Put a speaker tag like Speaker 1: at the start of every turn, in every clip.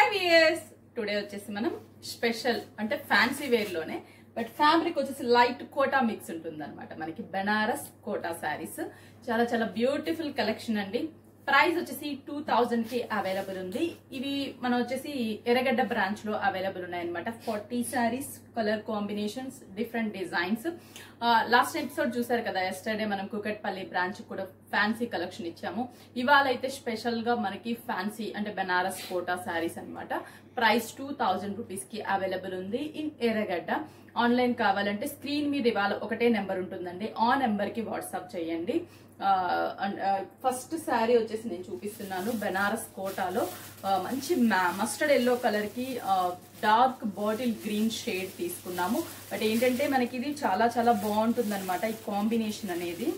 Speaker 1: weirs today వచ్చేసి మనం special అంటే ఫ్యాన్సీ వేర్ లోనే బట్ ఫ్యాబ్రిక్ వచ్చేసి లైట్ కోటా మిక్స్ ఉంటుంది అనమాట మనకి బెనారస్ కోటా శారీస్ చాలా చాలా బ్యూటిఫుల్ కలెక్షన్ అండి ప్రైస్ వచ్చేసి టూ థౌజండ్ కి అవైలబుల్ ఉంది ఇవి మనం వచ్చేసి ఎర్రగడ్డ బ్రాంచ్ లో అవైలబుల్ ఉన్నాయన్నమాట forty saris colour combinations different designs last episode చూసారు కదా ఎస్టర్డే మనం కుకట్పల్లి బ్రాంచ్ కూడా ఫ్యాన్సీ కలెక్షన్ ఇచ్చాము ఇవాళ అయితే స్పెషల్ గా మనకి ఫ్యాన్సీ అంటే బెనారస్ కోటా శారీస్ అన్నమాట ప్రైస్ టూ థౌజండ్ రూపీస్ కి అవైలబుల్ ఉంది ఇన్ ఎర్రగడ్డ ఆన్లైన్ కావాలంటే స్క్రీన్ మీద ఇవాళ ఒకటే నెంబర్ ఉంటుందండి ఆ నెంబర్ కి వాట్సాప్ చేయండి ఫస్ట్ శారీ వచ్చేసి నేను చూపిస్తున్నాను బెనారస్ కోటాలో ఆ, మంచి మస్టర్డ్ ఎల్లో కలర్ కి డార్క్ బాటిల్ గ్రీన్ షేడ్ తీసుకున్నాము బట్ ఏంటంటే మనకి ఇది చాలా చాలా బాగుంటుంది ఈ కాంబినేషన్ అనేది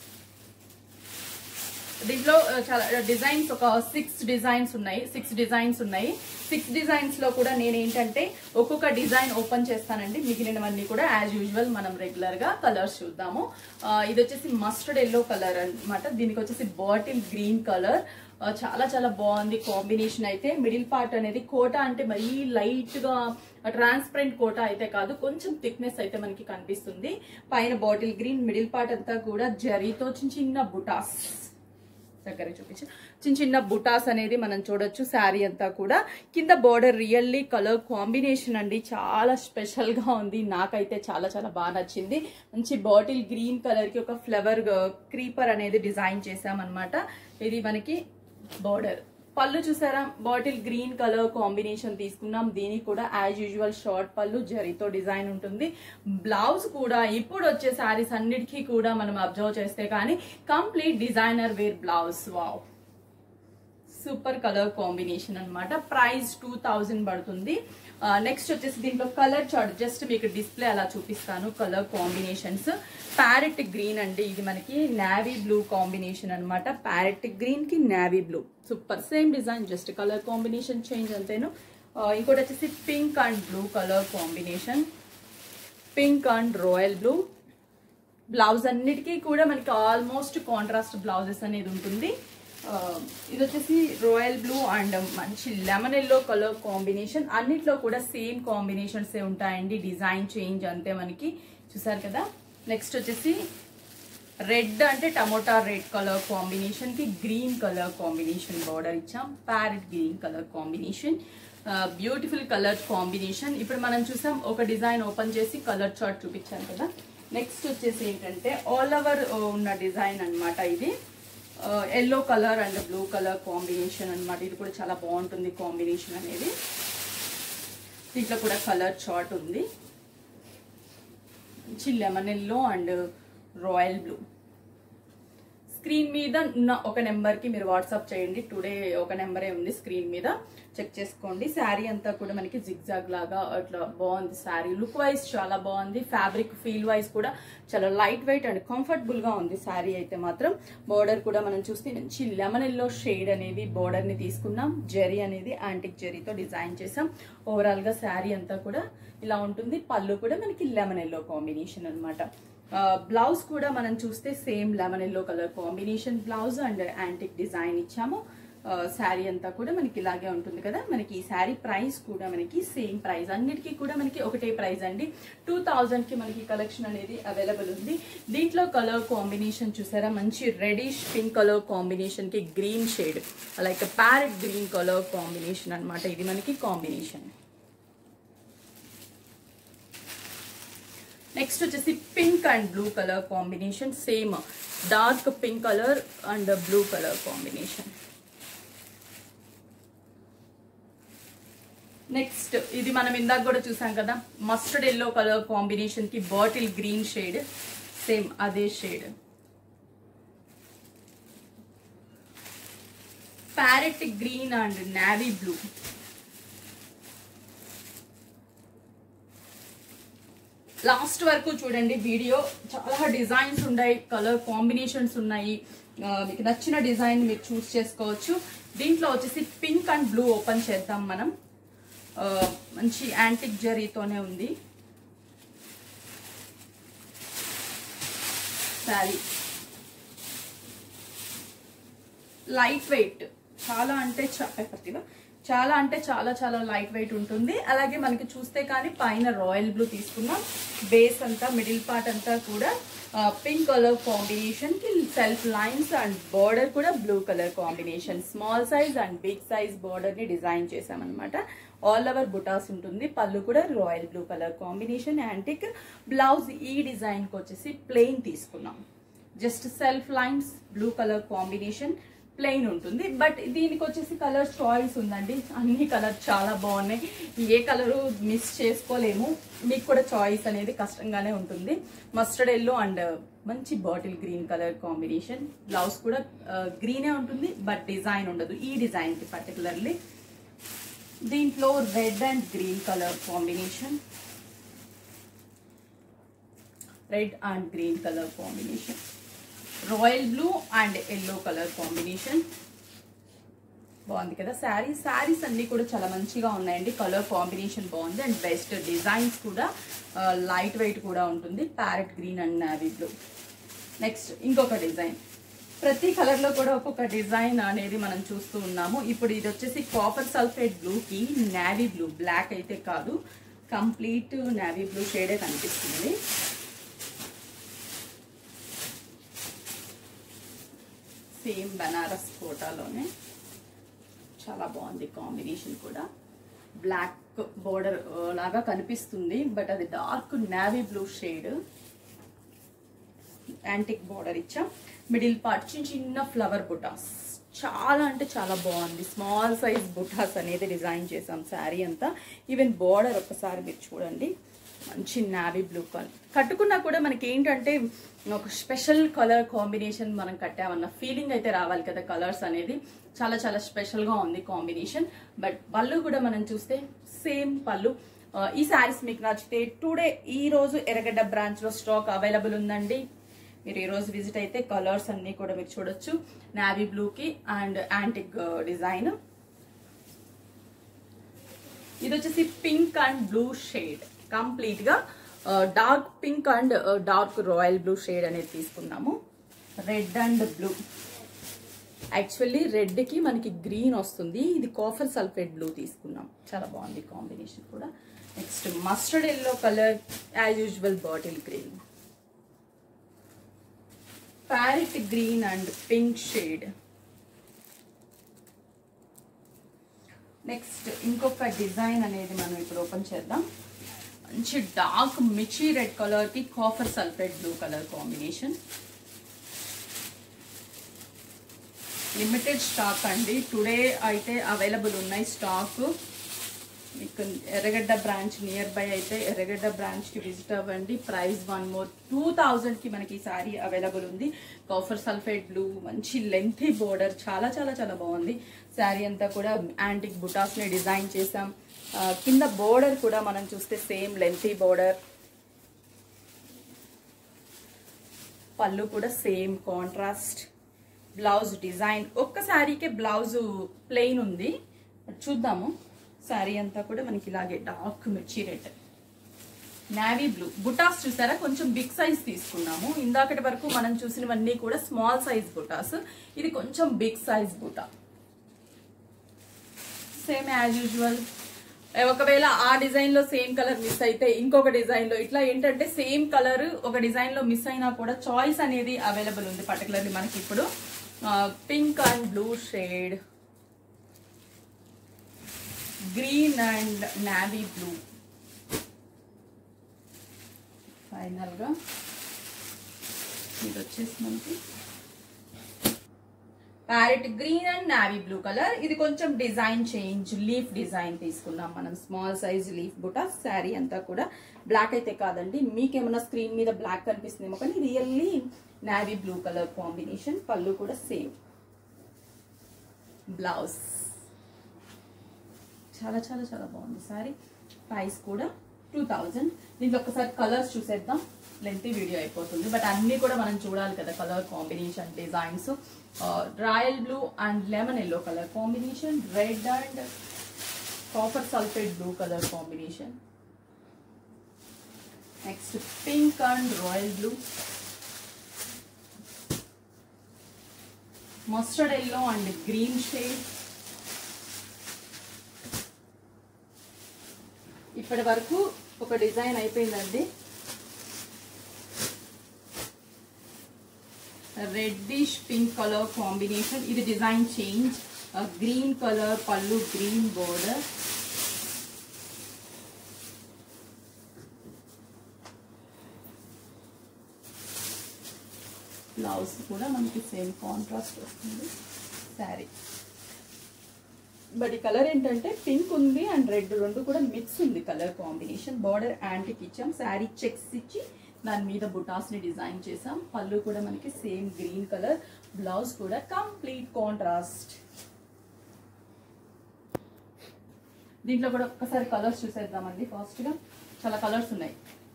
Speaker 1: దీంట్లో ఆ, చాలా డిజైన్స్ ఒక సిక్స్ డిజైన్స్ ఉన్నాయి సిక్స్ డిజైన్స్ ఉన్నాయి సిక్స్ డిజైన్స్ లో కూడా నేను ఏంటంటే ఒక్కొక్క డిజైన్ ఓపెన్ చేస్తానండి మిగిలినవన్నీ కూడా యాజ్ యూజువల్ మనం రెగ్యులర్ గా కలర్స్ చూద్దాము ఆ, ఇది వచ్చేసి మస్టర్డ్ ఎల్లో కలర్ అన్నమాట దీనికి వచ్చేసి బాటిల్ గ్రీన్ కలర్ చాలా చాలా బాగుంది కాంబినేషన్ అయితే మిడిల్ పార్ట్ అనేది కోట అంటే మరీ లైట్ గా ట్రాన్స్పరెంట్ కోట అయితే కాదు కొంచెం థిక్నెస్ అయితే మనకి కనిపిస్తుంది పైన బాటిల్ గ్రీన్ మిడిల్ పార్ట్ అంతా కూడా జరీతో చిన్న చిన్న బుటాస్ దగ్గర చూపించు చిన్న చిన్న బుటాస్ అనేది మనం చూడొచ్చు శారీ అంతా కూడా కింద బోర్డర్ రియల్లీ కలర్ కాంబినేషన్ అండి చాలా స్పెషల్ గా ఉంది నాకైతే చాలా చాలా బాగా నచ్చింది మంచి బాటిల్ గ్రీన్ కలర్ కి ఒక ఫ్లవర్ క్రీపర్ అనేది డిజైన్ చేసామన్నమాట ఇది మనకి బోర్డర్ పళ్ళు చూసారా బాటిల్ గ్రీన్ కలర్ కాంబినేషన్ తీసుకున్నాం దీనికి కూడా యాజ్ యూజువల్ షార్ట్ పళ్ళు జరీతో డిజైన్ ఉంటుంది బ్లౌజ్ కూడా ఇప్పుడు వచ్చే శారీస్ అన్నిటికీ కూడా మనం అబ్జర్వ్ చేస్తే కానీ complete designer wear blouse wow super colour combination అన్నమాట ప్రైస్ టూ థౌజండ్ పడుతుంది నెక్స్ట్ వచ్చేసి దీంట్లో కలర్ చార్ట్ జస్ట్ మీకు డిస్ప్లే అలా చూపిస్తాను కలర్ కాంబినేషన్స్ ప్యారెట్ గ్రీన్ అండి ఇది మనకి నావీ బ్లూ కాంబినేషన్ అన్నమాట ప్యారెట్ గ్రీన్ కి navy blue super same design just colour combination change అంతేను ఆ, ఇంకోటి వచ్చేసి pink and blue colour combination pink and royal blue blouse అన్నిటికీ కూడా మనకి ఆల్మోస్ట్ కాంట్రాస్ట్ బ్లౌజెస్ అనేది ఉంటుంది ఆ, ఇది వచ్చేసి రాయల్ బ్లూ అండ్ మంచి లెమన్ ఎల్లో కలర్ కాంబినేషన్ అన్నిట్లో కూడా సేమ్ కాంబినేషన్స్ ఏ ఉంటాయండి డిజైన్ చేంజ్ అంతే మనకి చూసారు కదా నెక్స్ట్ వచ్చేసి రెడ్ అంటే టమోటా రెడ్ కలర్ కాంబినేషన్ కి గ్రీన్ కలర్ కాంబినేషన్ బార్డర్ ఇచ్చాం parrot green colour combination beautiful colour combination ఇప్పుడు మనం చూసాం ఒక డిజైన్ ఓపెన్ చేసి కలర్ చార్ట్ చూపించాను కదా నెక్స్ట్ వచ్చేసి ఏంటంటే ఆల్ ఓవర్ ఉన్న డిజైన్ అన్నమాట ఇది yellow colour and blue colour combination అన్నమాట ఇది కూడా చాలా బాగుంటుంది కాంబినేషన్ అనేది దీంట్లో కూడా కలర్ చార్ట్ ఉంది మంచి lemon yellow and royal blue screen మీద ఉన్న ఒక నెంబర్ కి మీరు వాట్సాప్ చేయండి టుడే ఒక నెంబరే ఉంది స్క్రీన్ మీద చెక్ చేసుకోండి శారీ అంతా కూడా మనకి జిగ్జాగ్ లాగా అట్లా బాగుంది శారీ లుక్ వైజ్ చాలా బాగుంది ఫ్యాబ్రిక్ ఫీల్ వైజ్ కూడా చాలా లైట్ వెయిట్ అండ్ కంఫర్టబుల్ గా ఉంది శారీ అయితే మాత్రం బోర్డర్ కూడా మనం చూస్తే మంచి లెమన్ ఎల్లో షేడ్ అనేది బోర్డర్ ని తీసుకున్నాం జరీ అనేది యాంటిక్ జరీతో డిజైన్ చేసాం ఓవరాల్ గా శారీ అంతా కూడా ఇలా ఉంటుంది పళ్ళు కూడా మనకి లెమన్ ఎల్లో కాంబినేషన్ అన్నమాట బ్లౌజ్ కూడా మనం చూస్తే same lemon yellow colour combination blouse and antique design ఇచ్చాము శారీ అంతా కూడా మనకి ఇలాగే ఉంటుంది కదా మనకి ఈ శారీ ప్రైస్ కూడా మనకి సేమ్ ప్రైస్ అన్నిటికీ కూడా మనకి ఒకటే ప్రైస్ అండి టూ థౌజండ్ కి మనకి కలెక్షన్ అనేది అవైలబుల్ ఉంది దీంట్లో కలర్ కాంబినేషన్ చూసారా మంచి రెడిష్ పింక్ కలర్ కాంబినేషన్ కి green shade like parrot green colour combination అన్నమాట ఇది మనకి కాంబినేషన్ నెక్స్ట్ వచ్చేసి pink and blue colour combination same dark pink colour and blue colour combination next ఇది మనం ఇందాక కూడా చూసాం కదా మస్టర్డ్ ఎల్లో కలర్ కాంబినేషన్ కి బాటిల్ గ్రీన్ షేడ్ సేమ్ అదే shade parrot green and navy blue last వరకు చూడండి వీడియో చాలా డిజైన్స్ ఉన్నాయి కలర్ కాంబినేషన్స్ ఉన్నాయి ఆ, మీకు నచ్చిన డిజైన్ మీరు చూస్ చేసుకోవచ్చు దీంట్లో వచ్చేసి పింక్ అండ్ బ్లూ ఓపెన్ చేద్దాం మనం ఆ, మంచి యాంటిక్ జరీతోనే ఉంది శారీ లైట్ వెయిట్ చాలా అంటే చాలా చాలా అంటే చాలా చాలా లైట్ వెయిట్ ఉంటుంది అలాగే మనకి చూస్తే కానీ పైన రాయల్ బ్లూ తీసుకున్నాం బేస్ అంతా మిడిల్ పార్ట్ అంతా కూడా పింక్ కలర్ కాంబినేషన్ కి సెల్ఫ్ లైన్స్ అండ్ బార్డర్ కూడా blue colour combination small size and big size border ని డిజైన్ చేసామన్నమాట ఆల్ ఓవర్ బుటాస్ ఉంటుంది పళ్ళు కూడా royal blue colour combination antique blouse ఈ డిజైన్ కి వచ్చేసి ప్లెయిన్ తీసుకున్నాం just self lines blue colour combination plain ఉంటుంది బట్ దీనికి వచ్చేసి కలర్ చాయిస్ ఉందండి అన్ని కలర్ చాలా బాగున్నాయి ఏ కలరు మిస్ చేసుకోలేము మీకు కూడా చాయిస్ అనేది కష్టంగానే ఉంటుంది మస్టర్డ్ ఎల్లో అండ్ మంచి bottle green colour combination blouse కూడా గ్రీనే ఉంటుంది బట్ డిజైన్ ఉండదు ఈ డిజైన్కి పర్టికులర్లీ దీంట్లో red and green colour combination red and green colour combination royal blue and yellow colour combination బాగుంది కదా శారీ శారీస్ అన్ని కూడా చాలా మంచిగా ఉన్నాయండి కలర్ కాంబినేషన్ బాగుంది అండ్ బెస్ట్ డిజైన్స్ కూడా లైట్ వెయిట్ కూడా ఉంటుంది parrot green and navy blue next ఇంకొక డిజైన్ ప్రతి కలర్ లో కూడా ఒక్కొక్క డిజైన్ అనేది మనం చూస్తూ ఉన్నాము ఇప్పుడు ఇది వచ్చేసి కాపర్ సల్ఫేట్ బ్లూ కి నావీ బ్లూ బ్లాక్ అయితే కాదు కంప్లీట్ నావీ బ్లూ షేడే కనిపిస్తుంది సేమ్ బనారస్ కోటాలోనే చాలా బాగుంది కాంబినేషన్ కూడా బ్లాక్ బోర్డర్ లాగా కనిపిస్తుంది బట్ అది dark navy blue shade antique border ఇచ్చాం మిడిల్ పార్ట్ చిన్న చిన్న ఫ్లవర్ బుటాస్ చాలా అంటే చాలా బాగుంది స్మాల్ సైజ్ బుటాస్ అనేది డిజైన్ చేసాం శారీ అంతా ఈవెన్ బోర్డర్ ఒక్కసారి మీరు చూడండి మంచి నావీ బ్లూ కలర్ కట్టుకున్నా కూడా మనకి ఏంటంటే ఒక స్పెషల్ కలర్ కాంబినేషన్ మనం కట్టామన్న ఫీలింగ్ అయితే రావాలి కదా కలర్స్ అనేది చాలా చాలా స్పెషల్గా ఉంది కాంబినేషన్ బట్ పళ్ళు కూడా మనం చూస్తే సేమ్ పళ్ళు ఆ, ఈ శారీస్ మీకు నచ్చితే టుడే ఈ రోజు ఎర్రగడ్డ బ్రాంచ్ లో స్టాక్ అవైలబుల్ ఉందండి మీరు ఈ రోజు విజిట్ అయితే కలర్స్ అన్ని కూడా మీరు చూడొచ్చు నావీ బ్లూ కి అండ్ యాంటిక్ డిజైన్ ఇది వచ్చేసి pink and blue shade complete గా dark pink and dark royal blue shade అనేది తీసుకున్నాము red and blue actually red కి మనకి గ్రీన్ వస్తుంది ఇది కాఫర్ సల్ఫేట్ బ్లూ తీసుకున్నాం చాలా బాగుంది కాంబినేషన్ కూడా next mustard yellow colour as usual bottle green parrot green and pink shade next ఇంకొక డిజైన్ అనేది మనం ఇప్పుడు ఓపెన్ చేద్దాం మంచి డార్క్ మిర్చి రెడ్ కలర్ కి copper sulphate blue colour combination limited stock అండి టుడే అయితే అవైలబుల్ ఉన్నాయి స్టాక్ మీకు ఎర్రగడ్డ బ్రాంచ్ నియర్ బై అయితే ఎర్రగడ్డ బ్రాంచ్ కి విజిట్ అవ్వండి price one more two thousand కి మనకి ఈ సారీ అవైలబుల్ ఉంది కాఫర్ సల్ఫేట్ బ్లూ మంచి లెంతీ బోర్డర్ చాలా చాలా చాలా బాగుంది శారీ అంతా కూడా యాంటిక్ బుటాస్ ని డిజైన్ చేసాం ఆ, కింద బోర్డర్ కూడా మనం చూస్తే సేమ్ లెంతీ బోర్డర్ పళ్ళు కూడా సేమ్ కాంట్రాస్ట్ బ్లౌజ్ డిజైన్ ఒక్క శారీకే బ్లౌజ్ ప్లెయిన్ ఉంది చూద్దాము శారీ అంతా కూడా మనకి ఇలాగే డార్క్ మిర్చి రెడ్ నావీ బ్లూ బుటాస్ చూసారా కొంచెం బిగ్ సైజ్ తీసుకున్నాము ఇందాకటి వరకు మనం చూసినవన్నీ కూడా స్మాల్ సైజ్ బుటాస్ ఇది కొంచెం బిగ్ సైజ్ బుటా సేమ్ యాజ్ యూజువల్ ఒకవేళ ఆ డిజైన్ లో సేమ్ కలర్ మిస్ అయితే ఇంకొక డిజైన్ లో ఇట్లా ఏంటంటే సేమ్ కలర్ ఒక డిజైన్ లో మిస్ అయినా కూడా చాయిస్ అనేది అవైలబుల్ ఉంది పర్టికులర్లీ మనకి ఇప్పుడు pink and blue shade green and navy blue final గా ఇది వచ్చేసి మనకి parrot green and navy blue colour ఇది కొంచెం డిజైన్ చేంజ్ లీఫ్ డిజైన్ తీసుకున్నాం మనం స్మాల్ సైజ్ లీఫ్ బుటా శారీ అంతా కూడా బ్లాక్ అయితే కాదండి మీకేమన్నా స్క్రీన్ మీద బ్లాక్ కనిపిస్తుందేమో కానీ really navy blue colour combination పళ్ళు కూడా సేమ్ బ్లౌజ్ చాలా చాలా చాలా బాగుంది సారీ ప్రైస్ కూడా టూ థౌజండ్ దీంట్లో ఒకసారి కలర్స్ చూసేద్దాం లెంతీ వీడియో అయిపోతుంది బట్ అన్ని కూడా మనం చూడాలి కదా colour combination designs royal blue and lemon yellow colour combination red and copper sulphate blue colour combination next pink and royal blue mustard yellow and green shade ఇప్పటి వరకు ఒక డిజైన్ అయిపోయిందండి రెడ్డిష్ పింక్ కలర్ కాంబినేషన్ ఇది design change green colour పళ్ళు green border blouse కూడా మనకి same contrast వస్తుంది sari but ఈ కలర్ ఏంటంటే పింక్ ఉంది అండ్ రెడ్ రెండు కూడా మిక్స్ ఉంది కలర్ కాంబినేషన్ బార్డర్ యాంటిక్ ఇచ్చాం శారీ చెక్స్ ఇచ్చి దాని మీద బుటాస్ ని డిజైన్ చేసాం పళ్ళు కూడా మనకి సేమ్ గ్రీన్ కలర్ బ్లౌజ్ కూడా కంప్లీట్ కాంట్రాస్ట్ దీంట్లో కూడా ఒక్కసారి కలర్స్ చూసేద్దామండి ఫాస్ట్ గా చాలా కలర్స్ ఉన్నాయి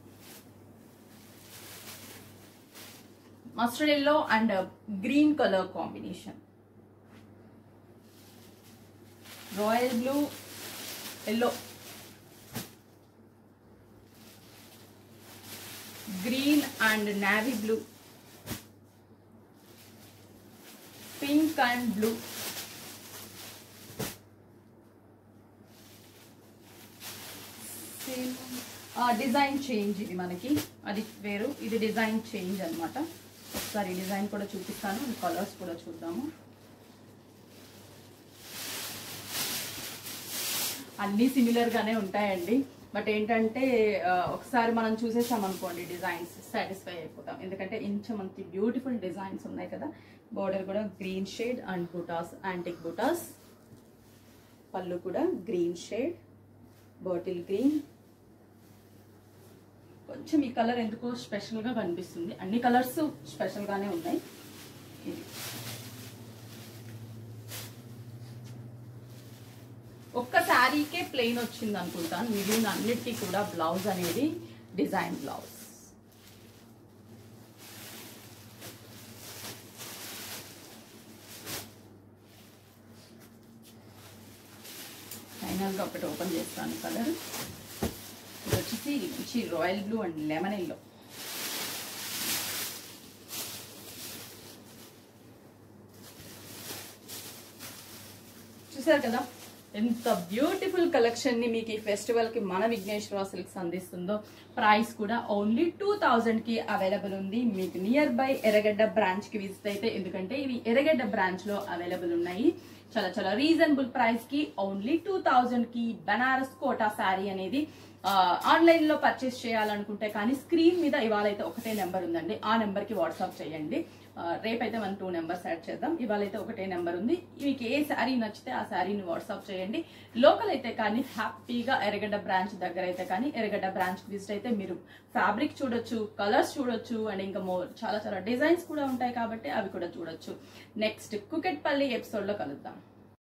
Speaker 1: mustard yellow and green colour combination royal blue yellow green and navy blue pink and blue design change ఇది మనకి అది వేరు ఇది డిజైన్ చేంజ్ అన్నమాట ఒకసారి డిజైన్ కూడా చూపిస్తాను కలర్స్ కూడా చూద్దాము అన్నీ సిమిలర్ గానే ఉంటాయండి బట్ ఏంటంటే ఆ, ఒకసారి మనం చూసేసాం అనుకోండి డిజైన్స్ సాటిస్ఫై అయిపోతాం ఎందుకంటే ఇంత మనకి బ్యూటిఫుల్ డిజైన్స్ ఉన్నాయి కదా బోర్డర్ కూడా గ్రీన్ షేడ్ అండ్ బుటాస్ యాంటిక్ బుటాస్ పళ్ళు కూడా గ్రీన్ షేడ్ బాటిల్ గ్రీన్ కొంచెం ఈ కలర్ ఎందుకో స్పెషల్ గా కనిపిస్తుంది అన్ని కలర్స్ స్పెషల్ గానే ఉన్నాయి ఇది ఒక్క శారీకే ప్లెయిన్ వచ్చింది అనుకుంటాను మిగిలిన అన్నిటికీ కూడా బ్లౌజ్ అనేది డిజైన్ బ్లౌజ్ ఫైనల్గా ఒకటి ఓపెన్ చేస్తాను కలర్ ఇది వచ్చేసి మంచి royal blue and lemon yellow చూసారు కదా ఎంత బ్యూటిఫుల్ కలెక్షన్ ని మీకు ఈ ఫెస్టివల్ కి మన విఘ్నేశ్వర సిల్క్స్ అందిస్తుందో ప్రైస్ కూడా ఓన్లీ టూ థౌజండ్ కి అవైలబుల్ ఉంది మీకు నియర్ బై ఎర్రగడ్డ బ్రాంచ్ కి విజిట్ అయితే ఎందుకంటే ఇవి ఎర్రగడ్డ బ్రాంచ్ లో అవైలబుల్ ఉన్నాయి చాలా చాలా రీజనబుల్ ప్రైస్ కి ఓన్లీ టూ థౌజండ్ కి బనారస్ కోటా శారీ అనేది ఆన్లైన్ లో పర్చేస్ చేయాలనుకుంటే కానీ స్క్రీన్ మీద ఇవాళ అయితే ఒకటే నెంబర్ ఉందండి ఆ నెంబర్ కి వాట్సాప్ చేయండి ఆ, రేపైతే మనం టూ నెంబర్స్ యాడ్ చేద్దాం ఇవాళ అయితే ఒకటే నెంబర్ ఉంది మీకు ఏ శారీ నచ్చితే ఆ శారీని వాట్సాప్ చేయండి లోకల్ అయితే కానీ హ్యాపీగా ఎర్రగడ్డ బ్రాంచ్ దగ్గర అయితే కానీ ఎర్రగడ్డ బ్రాంచ్ విజిట్ అయితే మీరు ఫ్యాబ్రిక్ చూడొచ్చు కలర్స్ చూడొచ్చు అండ్ ఇంకా మోర్ చాలా చాలా డిజైన్స్ కూడా ఉంటాయి కాబట్టి అవి కూడా చూడొచ్చు నెక్స్ట్ కుకెట్పల్లి ఎపిసోడ్ లో కలుద్దాం